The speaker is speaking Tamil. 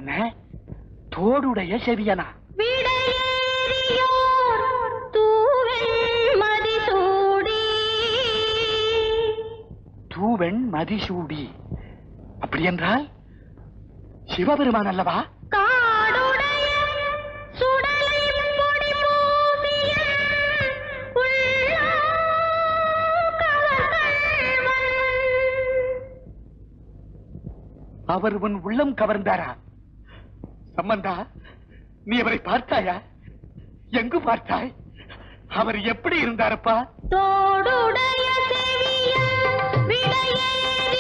என்ன தோடுடைய செவியனா விடையேறியோர் தூவெண் மதிசூடி தூவெண் மதிசூடி அப்படி என்றால் சிவபெருமான் அல்லவா காடுடைய சுடலை பொடி பூசிய உள்ளம் கவர்ந்தவன். அவர் உன் உள்ளம் கவர்ந்தாரா சம்பந்தா நீ அவரை பார்த்தாயா எங்கு பார்த்தாய் அவர் எப்படி இருந்தாரப்பா தோடுடைய செவியன் விடையேறி